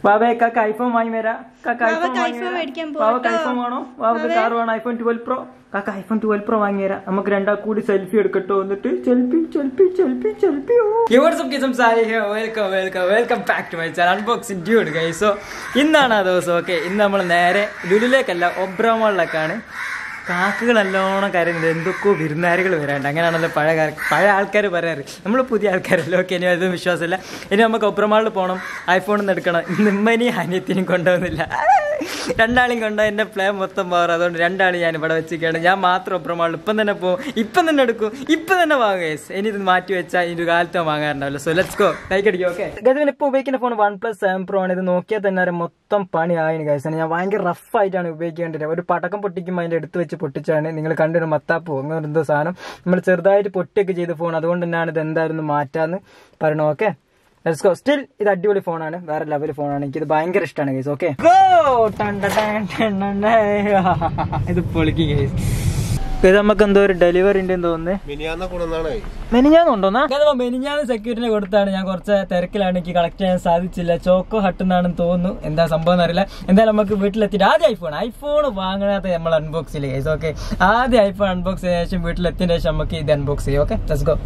ബാബേ കാക്ക ഐഫോൺ വാങ്ങി വരാം കാക്ക ഐഫോൺ ബാബക്ക് വാങ്ങി ഐഫോൺ വരാം മേടിക്കാൻ ബാബക്ക് പോട്ടോ. ഐഫോൺ വേണോ ബാബക്ക് കാർ വേണം ഐഫോൺ ട്വൽവ് പ്രോ കാക്ക ഐഫോൺ ട്വൽവ് പ്രോ വാങ്ങി തരാം നമുക്ക് രണ്ടാൾ കൂടി സെൽഫി എടുക്കട്ടോ എന്നിട്ട് selfie selfie selfie selfie welcome welcome welcome back to my channel unboxing dude guys so ഇന്നാണ് ആ ദിവസം ഓക്കെ ഇന്ന് നമ്മൾ നേരെ ലുലിലേക്കല്ല ഒബ്രമോളിലേക്കാണ് കാക്കകൾ നല്ലോണം കരയുന്നത് എന്തൊക്കെയോ വിരുന്നാരികൾ വരാണ്ട് അങ്ങനെയാണല്ലോ പഴയ കാല- പഴയ ആൾക്കാർ പറയാറ് നമ്മൾ പുതിയ ആൾക്കാരല്ലോ ഓക്കെ ഇനി അതും വിശ്വാസമില്ല ഇനി നമുക്ക് ഒബ്രമാളിൽ പോകണം ഐഫോണിൽ നിന്ന് എടുക്കണം നിമ്മനെയും അനിയത്തിനും കൊണ്ടുപോകുന്നില്ല രണ്ടാളും കൊണ്ടോ എൻ്റെ പ്ലേ മൊത്തം പവർ അതുകൊണ്ട് രണ്ടാളും ഞാൻ ഇവിടെ വെച്ചിരിക്കുകയാണ് ഞാൻ മാത്രം ഒബ്രമാളിൽ ഇപ്പം തന്നെ പോകും ഇപ്പം തന്നെ എടുക്കും ഇപ്പം തന്നെ വാങ്ങും guys. ഇനി ഇത് മാറ്റി വെച്ചാൽ ഇനി ഒരു കാലത്ത് വാങ്ങാറുണ്ടാവില്ല so let's go like okay ഗതിവിന് ഇപ്പോൾ ഉപയോഗിക്കുന്ന phone OnePlus seven pro ആണ് ഇത് നോക്കിയാൽ തന്നെ അറിയാം മൊത്തം പണി ആയിന് ഗൈസ് ഞാൻ ഭയങ്കര റഫ് ആയിട്ടാണ് ഉപയോഗിക്കേണ്ടത് ഒരു പടക്കം പൊട്ടിക്കുമ്പോൾ അതിന്റെ അടുത്ത് വെച്ച് പൊട്ടിച്ചാണ് നിങ്ങൾ കണ്ടൊരു മത്താപ്പോ അങ്ങനെ എന്തോ സാധനം നമ്മൾ ചെറുതായിട്ട് പൊട്ടിയൊക്കെ ചെയ്ത ഫോൺ അതുകൊണ്ട് തന്നെയാണ് ഇത് എന്തായിരുന്നു മാറ്റാന്ന് പറയണു ഓക്കെ ലെറ്റ്സ് ഗോ സ്റ്റിൽ ഇത് അടിപൊളി ഫോണാണ് വേറെ ലെവൽ ഫോണാണ് എനിക്കിത് ഭയങ്കര ഇഷ്ടമാണ് ഗൈസ് ഓക്കെ ഇത് പൊളിക്കും ഗൈസ് ഇത് നമുക്ക് എന്തോ ഒരു ഡെലിവറി ഉണ്ടെന്ന് തോന്നുന്നു മിനിയാന്ന കൊണ്ടുവന്നാണ് മെനിഞ്ഞാന്ന് കൊണ്ടുവന്നാ അഥവാ മെനിഞ്ഞാന്ന് സെക്യൂരിറ്റിനെ കൊടുത്താണ് ഞാൻ കുറച്ച് തിരക്കിലാണ് എനിക്ക് കളക്ട് ചെയ്യാൻ സാധിച്ചില്ല ചോക്കോ ഹട്ട് എന്നാണെന്ന് തോന്നുന്നു എന്താ സംഭവം എന്നറിയില്ല എന്തായാലും നമുക്ക് വീട്ടിലെത്തിയിട്ട് ആദ്യം ഐഫോൺ ഐഫോൺ വാങ്ങാത്ത നമ്മൾ അൺബോക്സ് ചെയ്യില്ല ഗൈസ് ഓക്കെ ആദ്യം ഐഫോൺ അൺബോക്സ് ചെയ്ത ശേഷം വീട്ടിലെത്തിയതിനു ശേഷം നമുക്ക് ഇത് അൺബോക്സ് ചെയ്യാം ഓക്കെ ലെറ്റ്സ് ഗോ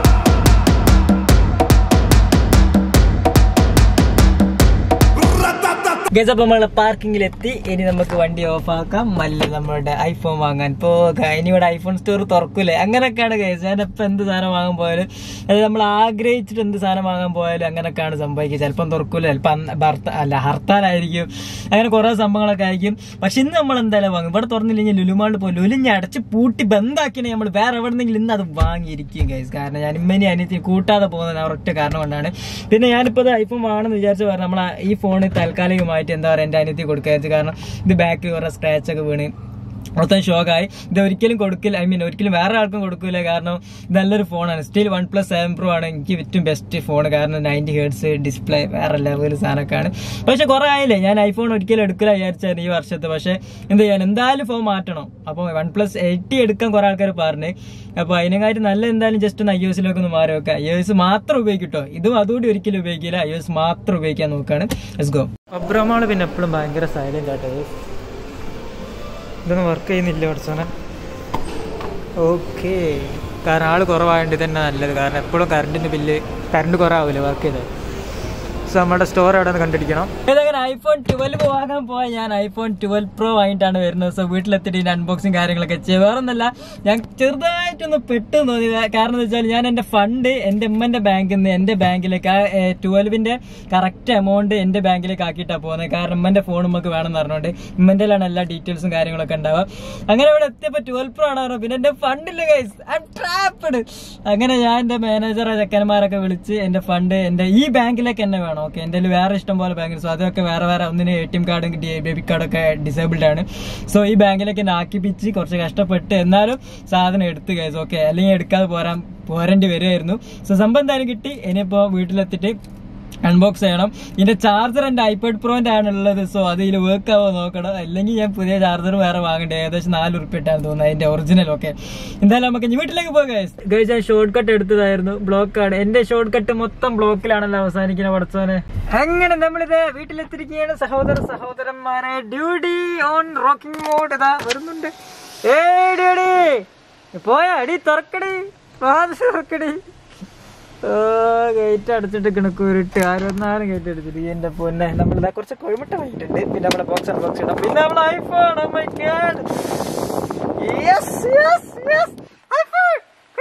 ഗൈസ് അപ്പൊ നമ്മള് പാർക്കിംഗിൽ എത്തി ഇനി നമുക്ക് വണ്ടി ഓഫ് ആക്കാം മല്ല നമ്മളുടെ ഐഫോൺ വാങ്ങാൻ പോകാം ഇനി ഇവിടെ ഐഫോൺ സ്റ്റോർ തുറക്കൂലേ അങ്ങനെയൊക്കെയാണ് ഗൈസ് ഞാൻ ഇപ്പൊ എന്ത് സാധനം വാങ്ങാൻ പോയാലും അതായത് നമ്മൾ ആഗ്രഹിച്ചിട്ട് എന്ത് സാധനം വാങ്ങാൻ പോയാലും അങ്ങനെയൊക്കെയാണ് സംഭവിക്കുക ചിലപ്പം തുറക്കൂല ചിലപ്പം ഭർത്ത അല്ല ഹർത്താലായിരിക്കും അങ്ങനെ കുറെ സംഭവങ്ങളൊക്കെ ആയിരിക്കും പക്ഷെ ഇന്ന് നമ്മൾ എന്തായാലും വാങ്ങും ഇവിടെ തുറന്നില്ലെങ്കിൽ ലുലുമാണ്ട് പോകും ലുലിഞ്ഞ് അടച്ച് പൂട്ടി ബന്ധാക്കിനെ നമ്മൾ വേറെ എവിടെന്നെങ്കിലും ഇന്ന് അത് വാങ്ങിയിരിക്കും ഗൈസ് കാരണം ഞാൻ ഇമ്മനി അനിയത്തിന് കൂട്ടാതെ പോകുന്നത് ആ ഒറ്റ കാരണം കൊണ്ടാണ് പിന്നെ ഞാനിപ്പോൾ ഇത് ഐഫോൺ വാങ്ങണമെന്ന് വിചാരിച്ചു പറഞ്ഞു നമ്മൾ ഈ ഫോൺ താൽക്കാലികമായിട്ട് എന്താ പറയുക എൻ്റെ അനിയത്തി കൊടുക്കുക കാരണം ഇത് ബാക്കിൽ കുറേ സ്ക്രാച്ച് ഒക്കെ വീണ് മൊത്തം ഷോക്കായി ഇത് ഒരിക്കലും കൊടുക്കില്ല ഐ മീൻ ഒരിക്കലും വേറെ ആൾക്കും കൊടുക്കില്ല കാരണം ഇത് നല്ലൊരു ഫോണാണ് still OnePlus seven pro ആണ് എനിക്ക് ഏറ്റവും ബെസ്റ്റ് ഫോൺ കാരണം നയൻറ്റി ഹേർട്സ് ഡിസ്പ്ലേ വേറെ ലെവൽ സാധനമൊക്കെയാണ് പക്ഷെ കുറെ ആയില്ലേ ഞാൻ ഐഫോൺ ഒരിക്കലും എടുക്കില്ല വിചാരിച്ചായിരുന്നു ഈ വർഷത്തെ പക്ഷെ എന്ത് ചെയ്യാൻ എന്തായാലും ഫോൺ മാറ്റണം അപ്പോൾ വൺ പ്ലസ് എയ്റ്റി എടുക്കാൻ കുറെ ആൾക്കാർ പറഞ്ഞു അപ്പോൾ അതിനെക്കാട്ടി നല്ല എന്തായാലും ജസ്റ്റ് ഒന്ന് ഐ എസിലേക്ക് ഒന്ന് മാറി വെക്കാം ഐ എസ് മാത്രം ഉപയോഗിക്കട്ടോ ഇതും അതുകൂടി ഒരിക്കലും ഉപയോഗിക്കില്ല ഐ എസ് മാത്രം ഉപയോഗിക്കാൻ നോക്കുകയാണ് ലെറ്റ്സ് ഗോ അബ്രമാള് പിന്നെ എപ്പോഴും ഭയങ്കര സൈലന്റ് ആട്ടോ ഇതൊന്നും വർക്ക് ചെയ്യുന്നില്ല കുറച്ചോനെ ഓക്കെ കാരണം ആൾ കുറവായതുകൊണ്ട് ഇത് തന്നെ നല്ലത് കാരണം എപ്പോഴും കറണ്ടിൻ്റെ ബില്ല് കറണ്ട് കുറവാവില്ല വർക്ക് ചെയ്തത് സോ നമ്മുടെ സ്റ്റോർ അവിടെ നിന്ന് കണ്ടിരിക്കണം ഏതെങ്കിലും ഐഫോൺ ട്വൽവ് വാങ്ങാൻ പോയാൽ ഞാൻ ഐഫോൺ ട്വൽവ് പ്രോ വാങ്ങിയിട്ടാണ് വരുന്നത് സോ വീട്ടിലെത്തിയിട്ട് ഇതിന്റെ അൺബോക്സിങ് കാര്യങ്ങളൊക്കെ ചെയ്യുക വേറെ ഒന്നല്ല ഞാൻ ചെറുതായിട്ടൊന്ന് പെട്ടെന്ന് തോന്നി കാരണം എന്ന് വെച്ചാൽ ഞാൻ എൻ്റെ ഫണ്ട് എൻ്റെ ഉമ്മൻ്റെ ബാങ്കിൽ നിന്ന് എൻ്റെ ബാങ്കിലേക്ക് ആ ട്വൽവിൻ്റെ കറക്റ്റ് എമൗണ്ട് എൻ്റെ ബാങ്കിലേക്ക് ആക്കിയിട്ടാണ് പോകുന്നത് കാരണം ഉമ്മൻ്റെ ഫോൺ നമുക്ക് വേണമെന്ന് പറഞ്ഞുകൊണ്ട് ഉമ്മൻ്റെലാണ് എല്ലാ ഡീറ്റെയിൽസും കാര്യങ്ങളൊക്കെ ഉണ്ടാവുക അങ്ങനെ ഇവിടെ എത്തിയപ്പോൾ ട്വൽവ് പ്രോ ആണ് പറഞ്ഞത് പിന്നെ എൻ്റെ ഫണ്ടില്ല ഗൈസ് ട്രാപ്പഡ് അങ്ങനെ ഞാൻ എൻ്റെ മാനേജറെ ചെക്കന്മാരൊക്കെ വിളിച്ച് എൻ്റെ ഫണ്ട് എൻ്റെ ഈ ബാങ്കിലേക്ക് തന്നെ വേണം ഓക്കെ എൻ്റെ കയ്യിൽ വേറെ ഇഷ്ടം പോലെ ബാങ്ക് സോ അതൊക്കെ വേറെ വേറെ ഒന്നിന് എ ടി എം കാർഡും ബേബി കാർഡൊക്കെ ഡിസേബിൾഡ് ആണ് സോ ഈ ബാങ്കിലേക്ക് എന്നെ ആക്കിപ്പിച്ച് കുറച്ച് കഷ്ടപ്പെട്ട് എന്നാലും സാധനം എടുത്ത് കൈസ് ഓക്കെ അല്ലെങ്കിൽ എടുക്കാതെ പോരാൻ പോരേണ്ടി വരുമായിരുന്നു സോ സംഭവം എന്തായാലും കിട്ടി ഇനിയിപ്പോൾ വീട്ടിലെത്തിയിട്ട് അൺബോക്സ് ചെയ്യണം ഇതിന്റെ ചാർജർ എന്റെ ഐപാഡ് പ്രോന്റെ ആണ് ഉള്ളത് സോ അത് ഇതിൽ വർക്ക് ആവോ നോക്കണം അല്ലെങ്കിൽ ഞാൻ പുതിയ ചാർജർ വേറെ വാങ്ങണ്ടേ ഏകദേശം നാല് ഉറുപ്പ് ഇട്ടാണ് തോന്നുന്നത് അതിന്റെ ഒറിജിനൽ ഓക്കെ എന്തായാലും നമുക്ക് ഇനി വീട്ടിലേക്ക് പോകാം ഗൈസ് ഞാൻ ഷോർട്ട് കട്ട് എടുത്തതായിരുന്നു ബ്ലോക്ക് ആണ് എന്റെ ഷോർട്ട് കട്ട് മൊത്തം ബ്ലോക്കിലാണല്ലോ അവസാനിക്കുന്ന പഠിച്ചോനെ അങ്ങനെ നമ്മളിത് വീട്ടിലെത്തിരിക്കുകയാണ് സഹോദര സഹോദരന്മാരെ ഡ്യൂട്ടി ഓൺ റോക്കിംഗ് മോഡ് ഇതാ വരുന്നുണ്ട് ഏ ഡ്യൂടി പോയാ അടി തുറക്കടി വാതിൽ തുറക്കടി ഗേറ്റ് അടച്ചിട്ട് കിണക്കൂരിട്ട് ആരൊന്നാലും ഗേറ്റ് അടിച്ചിട്ട് എന്റെ പൊന്നെ നമ്മളിതാ കുറച്ച് കൊഴുമുട്ട വാങ്ങിയിട്ടുണ്ട് പിന്നെ നമ്മുടെ ബോക്സ് അൺബോക്സ് ചെയ്യണം പിന്നെ നമ്മുടെ iPhone oh my god yes yes yes iPhone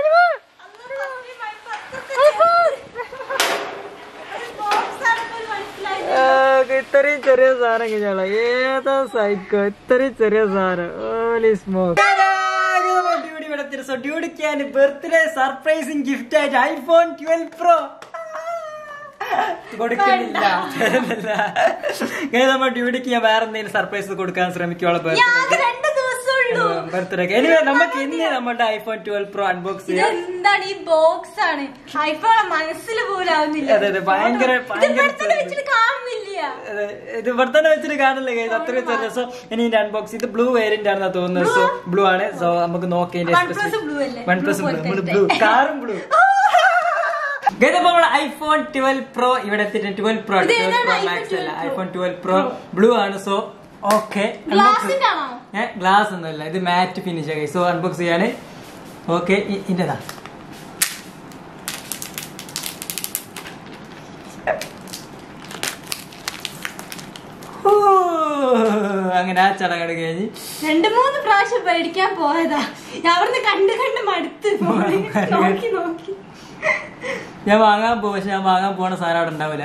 ഇത്രയും ചെറിയ സാധനം കഴിഞ്ഞാളോ ഏതാ സൈക്കോ ഇത്രയും ചെറിയ സാധനം ഓലി സ്മോക്ക് ഡ്യൂഡിക്ക് ബർത്ത്ഡേ സർപ്രൈസിങ് ഗിഫ്റ്റ് ആയിട്ട് ഐഫോൺ ട്വൽവ് പ്രോ കൊടുക്കുന്നില്ല തരുന്നില്ല. Guys, നമ്മൾ ഡ്യൂഡിക്ക് ഞാൻ വേറെ എന്തെങ്കിലും സർപ്രൈസ് കൊടുക്കാൻ ശ്രമിക്കുള്ള ബർത്ത്ഡേ രണ്ട് ദിവസമുള്ളൂ ബർത്ത്ഡേ എനിവേ നമുക്ക് ഇന്ന് നമ്മുടെ ഐഫോൺ ട്വൽവ് പ്രോ അൺബോക്സ് ചെയ്യാം ഇതെന്താണ് ഈ ബോക്സ് ആണ് ഐഫോൺ മനസ്സിൽ പോലാവുന്നില്ല അതെ അതെ ഭയങ്കര ഇത് ഭയങ്കര ഇവിടെ തന്നെ വെച്ചിട്ട് കാണുന്നില്ല അതെ, ഇത് ഇവിടെ തന്നെ വെച്ചിട്ട് കാണില്ല ഗൈസ് അത്രയും ചെറിയ സോ ഇനി ഇതിന്റെ അൺബോക്സ് ഇത് ബ്ലൂ വേരിയന്റ് ആണെന്ന് തോന്നുന്നത് സോ ബ്ലൂ ആണ് സോ നമുക്ക് നോക്കാം One plus blue അല്ലേ? വൺ പ്ലസ് Blue ബ്ലൂ പോലത്തെ ബ്ലൂ കാറും ബ്ലൂ ഗതപ്പോ നമ്മുടെ ഐഫോൺ ട്വൽവ് പ്രോ ഇവിടെ എത്തിയിട്ട് ട്വൽവ് പ്രോ ഇത് ട്വൽവ് ഏതാണ് പ്രോ iPhone മാക്സ് അല്ല 12 ഐഫോൺ ട്വൽവ് പ്രോ ബ്ലൂ ആണ് സോ ഓക്കെ ഗ്ലാസിന്റെ ആണോ ഏഹ് ഗ്ലാസ് ഒന്നുമില്ല ഇത് മാറ്റ് ഫിനിഷ് ആയി സോ അൺബോക്സ് ചെയ്യാണ് ഓക്കെ ഇതിൻ്റെതാ ഹൂ, അങ്ങനെ ആ ചടങ്ങ് കഴിഞ്ഞ് രണ്ട് മൂന്ന് പ്രാവശ്യം പേടിക്കാൻ പോയതാ ഞാൻ അവിടുന്ന് കണ്ട് കണ്ട് മടുത്ത് പോയി. നോക്കി നോക്കി ഞാൻ വാങ്ങാൻ പോകും പക്ഷെ ഞാൻ വാങ്ങാൻ പോണ സാധനം അവിടെ ഉണ്ടാവില്ല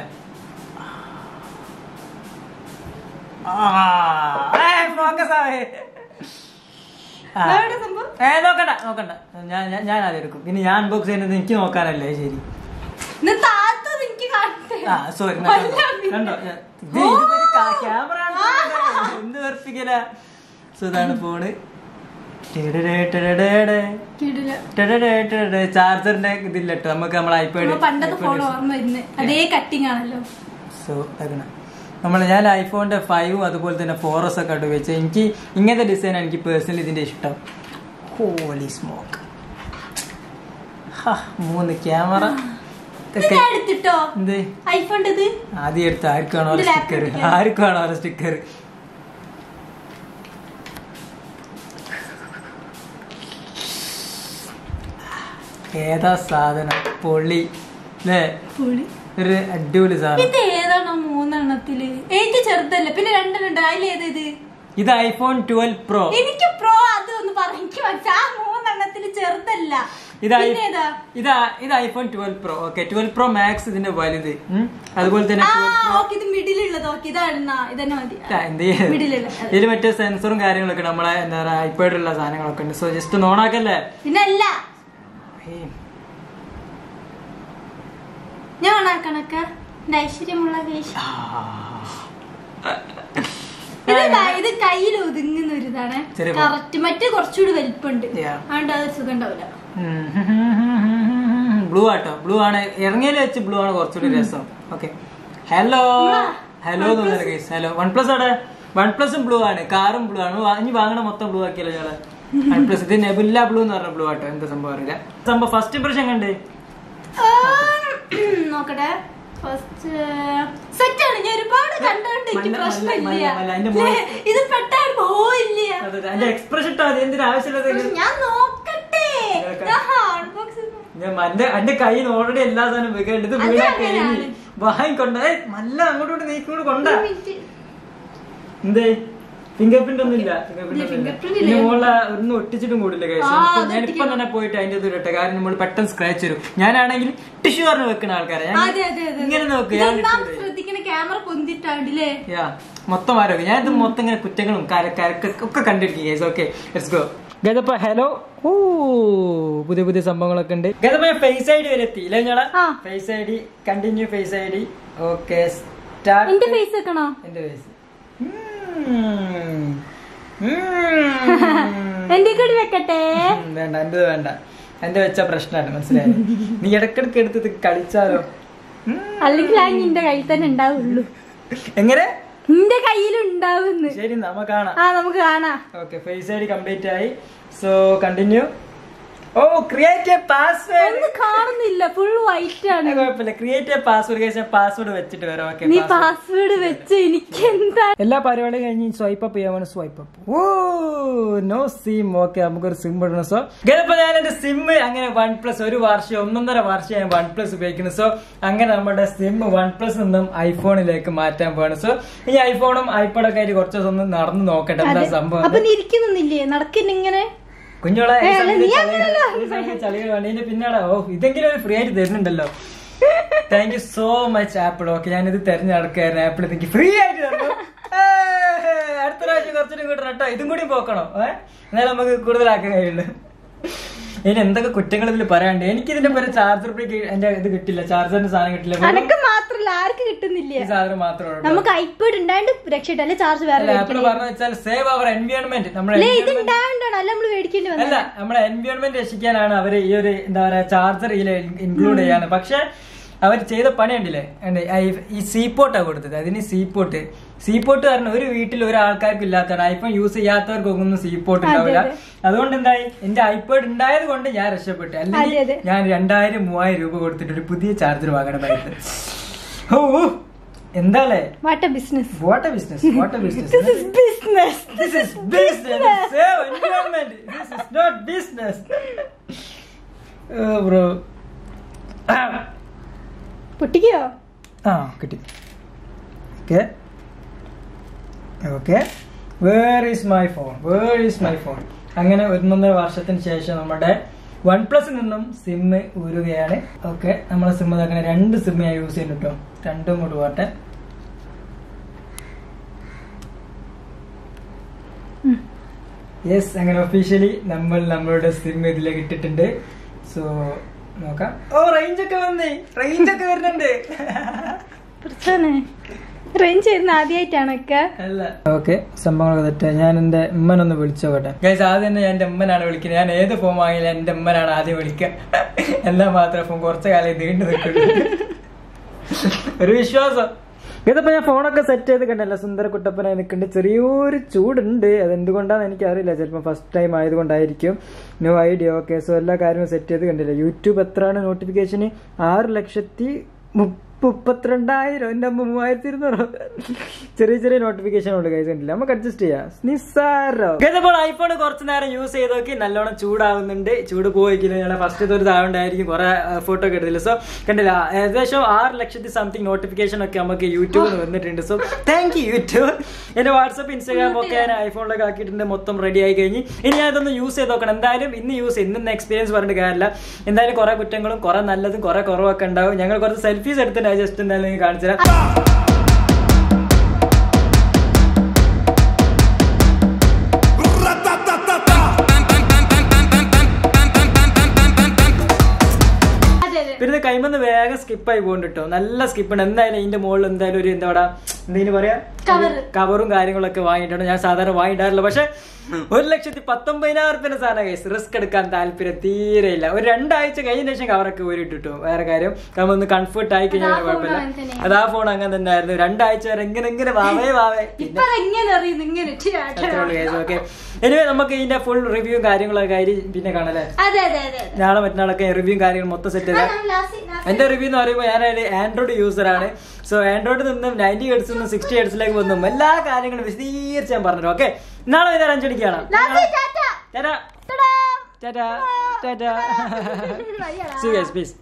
ആ, ഏ, focus ആവേ. ആ. അതെവിടെ സംഭവം ഏ നോക്കണ്ട നോക്കണ്ട ഞാൻ ഞാൻ- ഞാൻ അത് എടുക്കും പിന്നെ ഞാൻ അൺബോക്സ് ചെയ്യുന്നത് എനിക്ക് നോക്കാനല്ലേ ശരി ഇന്ന് താത്തത് എനിക്ക് കാണട്ടെ ആ സോറി അല്ല, പിന്നെ. കണ്ടോ ഞാൻ- ഇത് ഇതൊരു ക്യാമറ എന്ത് വെറുപ്പിക്കല സോ ഇതാണ് ഫോണ് കിടില. ചാർജറിന്റെ ഇതില്ല കേട്ടോ നമുക്ക് നമ്മളെ നമ്മ ഐപാഡ് പണ്ടത്തെ ഫോൺ ഓർമ്മ വരുന്നത് അതേ കട്ടിങ് ആണല്ലോ സോ അങ്ങനെ നമ്മൾ ഞാൻ ഐഫോണിന്റെ ഫൈവും അതുപോലെ തന്നെ ഫോറസ് ഒക്കെ ആയിട്ട് വെച്ച് എനിക്ക് ഇങ്ങനത്തെ ഡിസൈൻ എനിക്ക് പേഴ്സണലി ഇതിന്റെ ഇഷ്ടം ഹോലി സ്മോക്ക് മൂന്ന് ക്യാമറ ഇത് ഞാൻ എടുത്തിട്ടോ എന്ത് ഐഫോണിന്റെ ഇത് ആദ്യം എടുത്ത് ആർക്കാണോ ഇത് സ്റ്റിക്കർ laptop ല്. ആർക്കാണോ സ്റ്റിക്കർ ഏതാ സാധനം പൊള്ളി അല്ലേ പൊളി. ഒരു അടിപൊളി സാധനം ഇത് ഏതാണ് മൂന്നെണ്ണത്തില് എനിക്ക് ചെറുതല്ലേ പിന്നെ രണ്ടെണ്ണം ഉണ്ട് അതിലേത് ഇത് ഇത് ഐഫോൺ ട്വൽവ് പ്രോ എനിക്ക് പ്രോ അത് ഒന്ന് പറ എനിക്ക് മനസ്സിലാ ആ മൂന്നെണ്ണത്തില് ചെറുതല്ല ഇത് ഐ- പിന്നെ ഏതാ ഇത് ഐ- ഇത് iPhone twelve pro okay twelve pro max ഇതിന്റെ വലുത് ഉം. അതുപോലെ തന്നെ ആ 12 Pro ഓക്കെ ഇത് മിഡിലുള്ളത് ഓക്കെ ഇതാണ് ഇതന്നെ മതി ആ, എന്ത് ചെയ്യാ? മിഡിലുള്ള ഇതില് മറ്റേ സെൻസറും കാര്യങ്ങളൊക്കെ നമ്മളെ എന്താ പറയാ ഐപാഡിലുള്ള സാധനങ്ങളൊക്കെ ഉണ്ട് സോ ജസ്റ്റ് നോണാക്കല്ലേ പിന്നെ അല്ല ഞാൻ ഓണാക്കണക്ക എന്റെ ഐശ്വര്യമുള്ള കേശ് ഇത് ദാ- ഇത് കയ്യിൽ ഒതുങ്ങുന്ന ഒരു ഇതാണ് ചെറിയ കറക്റ്റ് മറ്റേ കുറച്ചുകൂടി വലിപ്പമുണ്ട് Yeah. അതുകൊണ്ട് അത് സുഖം ഉണ്ടാവില്ല ബ്ലൂ ആട്ടോ ബ്ലൂ ആണ് ഇറങ്ങിയതിൽ വെച്ച് ബ്ലൂ ആണ് കുറച്ചുകൂടി രസം ഓക്കെ ഹലോ ഹലോ തോന്നുന്നു കേസ് ഹലോ വൺ പ്ലസ് അവിടെ വൺ പ്ലസും ബ്ലൂ ആണ് കാറും ബ്ലൂ ആണ് വാ- ഇനി വാങ്ങണ മൊത്തം ബ്ലൂ ആക്കിയല്ലോ ഞങ്ങള് വൺ പ്ലസ് ഇത് നെബുല്ല ബ്ലൂ എന്ന് പറഞ്ഞ ബ്ലൂ ആട്ടോ എന്താ സംഭവം അറിയില്ല സംഭവം ഫസ്റ്റ് ഇംപ്രഷൻ കണ്ട് ഉം, നോക്കട്ടെ ഫസ്റ്റ് സെറ്റ് ആണ് ഞാൻ ഒരുപാട് കണ്ടോണ്ട് എനിക്ക് മല്ല- പ്രശ്നമില്ല മല്ല- മല്ല, അതിന്റെ മോൾ- ല്ലേ? ഇത് പെട്ടാൽ പോയില്ല അതിന്റെ എക്സ്പ്രഷൻ ഇട്ടോ അത് എന്തിനാ ആവശ്യമില്ലാത്ത ഞാൻ നോക്കട്ടെ ഇതൊക്കെ. ഞാൻ unbox ചെയ്ത് ഞാൻ എന്റെ എന്റെ കയ്യിൽ ഓൾറെഡി എല്ലാ സാധനവും വെക്കുന്നുണ്ട് ഇത് അത് വീണാ അങ്ങനെയാണ്. കഴിഞ്ഞ് വാങ്ങിക്കൊണ്ട ഏയ് നല്ല അങ്ങോട്ടോട്ട് നീക്കൂടെ കൊണ്ട ഒരു minute. എന്തേ ഫിംഗർ പ്രിന്റ് ഒന്നും ഇല്ല ഇല്ല, fingerprint ഇല്ല. പിന്നെ മോളെ ഒന്നും ഒട്ടിച്ചിട്ടും കൂടില്ല ആ, കഴിച്ചു അത് ഞാൻ ഇപ്പൊ ഒട്ടിക്കണം. തന്നെ പോയിട്ട് അതിന്റെ ഇത് ഇട്ടെ കാരണം നമ്മൾ പെട്ടെന്ന് സ്ക്രാച്ച് വരും ഞാനാണെങ്കിൽ ടിഷ്യൂ പറഞ്ഞ് വെക്കുന്ന ആൾക്കാരെ ഞാൻ അതെ അതെ അതെ ഇങ്ങനെ നോക്ക് ഞാൻ ഇതൊന്നാം ശ്രദ്ധിക്കണ ക്യാമറ പൊന്തിട്ടാണ്ടില്ലേ യാ മൊത്തം ആരോഗ്യം ഞാൻ ഇത് മൊത്തം ഇങ്ങനെ കുറ്റങ്ങളും കര- കര- ഒക്കെ കണ്ടിരിക്കും ഗൈസ് ഓക്കെ ലെറ്റ്സ് ഗോ ഗതപ്പ ഹലോ ഓ പുതിയ പുതിയ സംഭവങ്ങളൊക്കെ ഉണ്ട് ഗതപ്പ ഫേസ് ഐ ഡി വരെ എത്തി ഇല്ലേ ഞങ്ങളെ ആ. Face I D continue face I D okay start എന്റെ ഫേസ് വെക്കണോ എന്റെ ഫേസ് എന്റെ കൂടി വെക്കട്ടെ വേണ്ട എന്റെ വേണ്ട എന്റെ വെച്ച പ്രശ്നമാണ് മനസ്സിലായത് നീ ഇടക്കിടക്ക് എടുത്ത് ഇത് കളിച്ചാലോ ഉം. അല്ലെങ്കിൽ ആ നിന്റെ കയ്യിൽ തന്നെ ഉണ്ടാവുള്ളൂ എങ്ങനെ നിന്റെ കയ്യിൽ ഉണ്ടാവുന്നു ശരി നമ്മ കാണാം ആ നമുക്ക് കാണാം okay face I D complete ആയി so continue oh create a password ഒന്നും കാണുന്നില്ല ഫുൾ വൈറ്റ് ആണ് കുഴപ്പമില്ല ക്രിയേറ്റ് എ പാസ്വേഡ് കഴിച്ചാൽ പാസ്വേഡ് വെച്ചിട്ട് വരാം ഓക്കെ നീ പാസ്വേഡ് വെച്ച് എനിക്ക് എന്താ എല്ലാ പരിപാടിയും കഴിഞ്ഞ് സ്വൈപ്പ് അപ്പ് ചെയ്യാൻ swipe up oh no SIM okay നമുക്കൊരു സിം ഇടണം സോ ഗതപ്പോ ഞാൻ എന്റെ സിം അങ്ങനെ വൺ പ്ലസ് ഒരു വർഷം ഒന്നൊന്നര വർഷം ഞാൻ വൺ പ്ലസ് ഉപയോഗിക്കുന്നു സോ അങ്ങനെ നമ്മുടെ സിം വൺ പ്ലസ് നിന്നും ഐഫോണിലേക്ക് മാറ്റാൻ പോവാണ് സോ ഈ ഐഫോണും ഐപോഡൊക്കെ ആയിട്ട് കുറച്ച് ദിവസം ഒന്ന് നടന്നു നോക്കട്ടെ എന്താ സംഭവം അപ്പൊ നീ ഇരിക്കുന്നില്ലേ നടക്കിന്നിങ്ങനെ കുഞ്ഞോളെ ഈ ഏ, അല്ല, സമയത്ത് നീ ചളികൾ- ഈ സമയത്ത് ചളികൾ വേണ്ട ഇതിന്റെ പിന്നാടെ ഓ ഇതെങ്കിലും ഒരു ഫ്രീ ആയിട്ട് തരുന്നുണ്ടല്ലോ thank you so much Apple okay ഞാനിത് തെരഞ്ഞെടുക്കായിരുന്നു ആപ്പിൾ എനിക്ക് ഫ്രീ ആയിട്ട് തന്നു ഏ, അടുത്ത പ്രാവശ്യം കുറച്ചുകൂടി കൂട്ടണം കേട്ടോ ഇതും കൂടി പോക്കണം ഏഹ് എന്നാലും നമുക്ക് കൂടുതലാക്കാൻ കഴിയുള്ളൂ ഇനി എന്തൊക്കെ കുറ്റങ്ങൾ ഇതിൽ പറയാണ്ട് എനിക്ക് ഇതിന്റെ പേര് ചാർജർ എന്റെ ഇത് കിട്ടില്ല ചാർജറിന്റെ സാധനം കിട്ടില്ല വെറും അനക്ക് മാത്രല്ല ആർക്ക് കിട്ടുന്നില്ല ഈ സാധനം മാത്രമേ ഉള്ളൂ നമുക്ക് ഐപോഡ് ഉണ്ടായിട്ട് രക്ഷയിട്ട അല്ലെ ചാർജ് വേറെ ആപ്പിൾ പറഞ്ഞു വെച്ചാൽ സേവ് അവർ എൻവയോൺമെന്റ് നമ്മുടെ അല്ലേ ഇത് environment- ഉണ്ടായോണ്ടാണ് അല്ല നമ്മള് മേടിക്കേണ്ടി വന്നത് അല്ല നമ്മുടെ എൻവയോൺമെന്റ് രക്ഷിക്കാനാണ് അവർ ഈ ഒരു എന്താ പറയാ ചാർജർ ഇതിൽ ഇൻക്ലൂഡ് ചെയ്യാണ് പക്ഷെ അവർ ചെയ്ത പണി കണ്ടില്ലേ ഉണ്ട്. ആ ഈ- ഈ സീപ്പോട്ടാണ് കൊടുത്തത് അതിന് സീപ്പോട്ട് സീപ്പോട്ട് കാരണം ഒരു വീട്ടിൽ ഒരാൾക്കാർക്കും ഇല്ലാത്തതാണ് ഐഫോൺ യൂസ് ചെയ്യാത്തവർക്കൊന്നും സീപ്പോട്ട് ഉണ്ടാവില്ല അതെ. അതുകൊണ്ട് എന്തായി എന്റെ ഐപോഡ് ഉണ്ടായത് കൊണ്ട് ഞാൻ രക്ഷപ്പെട്ടു അല്ലെങ്കിൽ അതെ, അതെ. ഞാൻ രണ്ടായിരം മൂവായിരം രൂപ കൊടുത്തിട്ട് ഒരു പുതിയ ചാർജർ വാങ്ങണമായിരുന്നു ഓ ഓ, എന്താലേ what a business what a business what a business this is business This is business. Save environment. This is not business. Oh, bro. പൊട്ടിക്കോ ആ കിട്ടി okay okay where is my phone where is my phone അങ്ങനെ ഒന്നൊന്നര വർഷത്തിന് ശേഷം നമ്മുടെ one പ്ലസിൽ നിന്നും സിമ്മ് ഊരുകയാണ് ഓക്കെ നമ്മളെ സിമ്മ് അങ്ങനെ രണ്ട് സിമ്മ് ഞാൻ യൂസ് ചെയ്യുന്നു കേട്ടോ രണ്ടും കൂടി പോട്ടെ യെസ് അങ്ങനെ ഒഫീഷ്യലി നമ്മൾ നമ്മളുടെ സിം ഇതിലേക്ക് ഇട്ടിട്ടുണ്ട് സോ നോക്കാം ഓ റേഞ്ച് ഒക്കെ വന്നേ റേഞ്ച് ഒക്കെ വരുന്നുണ്ട് പ്രശ്നേ റേഞ്ച് ചെയ്യുന്ന ആദ്യമായിട്ടാണോ ഒക്കെ അല്ല ഓക്കെ സംഭവങ്ങളൊക്കെ തെറ്റാ ഞാൻ എന്റെ ഉമ്മനൊന്ന് വിളിച്ചോട്ടെ ഗൈസ് ആദ്യം തന്നെ ഞാൻ എന്റെ ഉമ്മനാണ് വിളിക്കുന്നത് ഞാൻ ഏത് ഫോം വാങ്ങിയാലും എന്റെ ഉമ്മനാണ് ആദ്യം വിളിക്കുക എന്നാൽ മാത്രം ഫോൺ കുറച്ച് കാലം നീണ്ടു നിൽക്കുള്ളൂ ഒരു വിശ്വാസം ഇതിപ്പോ ഞാൻ ഫോണൊക്കെ സെറ്റ് ചെയ്ത് കണ്ടല്ല സുന്ദര കുട്ടപ്പനായി നിൽക്കുന്നുണ്ട് ചെറിയൊരു ചൂടുണ്ട് അതെന്തുകൊണ്ടാന്ന് എനിക്ക് അറിയില്ല ചിലപ്പോൾ ഫസ്റ്റ് ടൈം ആയതുകൊണ്ടായിരിക്കും നോ ഐഡിയ ഓക്കെ സോ എല്ലാ കാര്യങ്ങളും സെറ്റ് ചെയ്ത് കണ്ടില്ല യൂട്യൂബ് എത്രയാണ് നോട്ടിഫിക്കേഷന് ആറ് ലക്ഷത്തി മുപ്പ മുപ്പത്തിരണ്ടായിരം എന്റെ അമ്മ മൂവായിരത്തി ഇരുന്നൂറോ ചെറിയ ചെറിയ നോട്ടിഫിക്കേഷൻ ഉണ്ട് കൈസ് കണ്ടില്ല നമുക്ക് അഡ്ജസ്റ്റ് ചെയ്യാം നിസ്സാരം ഇപ്പോൾ ഐഫോൺ കുറച്ച് നേരം യൂസ് ചെയ്ത് നോക്കി നല്ലോണം ചൂടാവുന്നുണ്ട് ചൂട് പോയിക്കില്ല ഞങ്ങളെ ഫസ്റ്റ് ഒരു ഇതാവണ്ടായിരിക്കും കുറെ ഫോട്ടോ ഒക്കെ എടുത്തില്ല സോ കണ്ടില്ല ഏകദേശം ആറ് ലക്ഷത്തി സംതിങ് നോട്ടിഫിക്കേഷൻ ഒക്കെ നമുക്ക് യൂട്യൂബിൽ വന്നിട്ടുണ്ട് സോ താങ്ക് യു യൂട്യൂബ് എന്റെ വാട്സപ്പ് ഇൻസ്റ്റാഗ്രാം ഒക്കെ ഞാൻ ഐഫോണിലൊക്കെ ആക്കിയിട്ടുണ്ട് മൊത്തം റെഡി ആയി കഴിഞ്ഞ് ഇനി ഞാൻ ഇതൊന്ന് യൂസ് ചെയ്ത് നോക്കണം എന്തായാലും ഇന്ന് യൂസ് ചെയ്യും ഇന്ന് എക്സ്പീരിയൻസ് പറഞ്ഞിട്ട് കാര്യമില്ല എന്തായാലും കുറെ കുറ്റങ്ങളും കുറെ നല്ലതും കുറെ കുറവൊക്കെ ഉണ്ടാവും ഞങ്ങൾ കുറച്ച് സെൽഫീസ് എടുത്തിട്ട് ജസ്റ്റ് എന്തായാലും നിങ്ങൾക്ക് കാണിച്ചു തരാം അതെ അതെ പിന്നെ ഇത് കൈമന്ന് വേഗം സ്കിപ്പായി പോകുന്നുണ്ട് കേട്ടോ നല്ല സ്കിപ്പ് ഉണ്ട് എന്തായാലും ഇതിന്റെ മുകളിൽ എന്തായാലും ഒരു എന്താ പറയാ എന്തെങ്കിലും പറയാ Cover. കവറും കാര്യങ്ങളൊക്കെ വാങ്ങിയിട്ടുണ്ട് ഞാൻ സാധാരണ വാങ്ങിയിട്ടാറില്ല പക്ഷെ ഒരു ലക്ഷത്തി പത്തൊമ്പതിനായിരം റുപ്യ സാധനം കൈസ് റിസ്ക് എടുക്കാൻ താല്പര്യം തീരെയില്ല ഒരു രണ്ടാഴ്ച കഴിഞ്ഞ ശേഷം കവറൊക്കെ ഊരിട്ടു കേട്ടോ വേറെ കാര്യം നമ്മൾ ഒന്ന് കംഫർട്ട് ആയി കഴിഞ്ഞാൽ അത് ആ phone കുഴപ്പമില്ല അങ്ങനെ തന്നെയാ. അത് ആ ഫോൺ അങ്ങനെ തന്നെ ആയിരുന്നു രണ്ടാഴ്ച വരെ ഇങ്ങനെ ഇങ്ങനെ വാവേ വാവേ ഇപ്പൊ എങ്ങനെ അറിയുന്നു ഇങ്ങനെ ഛെ, ഛെ. ഓക്കെ എനിവേ നമുക്ക് ഇതിന്റെ ഫുൾ റിവ്യൂ കാര്യങ്ങളൊക്കെ ആയി പിന്നെ കാണാല്ലേ അതെ അതെ അതെ അതെ. നാളെ മറ്റന്നാളൊക്കെ റിവ്യൂ കാര്യങ്ങൾ മൊത്തം സെറ്റ് ആ, ചെയ്താൽ ഞാൻ last- last- എന്റെ റിവ്യൂ എന്ന് പറയുമ്പോൾ ഞാൻ ഒരു ആൻഡ്രോയിഡ് യൂസർ ആണ് സോ ആൻഡ്രോയിഡിൽ നിന്നും നയൻറ്റി ഹെഡ്സിൽ നിന്നും സിക്സ്റ്റി ഹെഡ്സിലേക്ക് വന്നും എല്ലാ കാര്യങ്ങളും വിശദീകരിച്ച് ഞാൻ പറഞ്ഞു ഓക്കെ നാളെ വൈകുന്നേരം അഞ്ചടിക്കാണ് ലാസി, tata. Tata tada. Tata tata വയ്യടാ. See guys please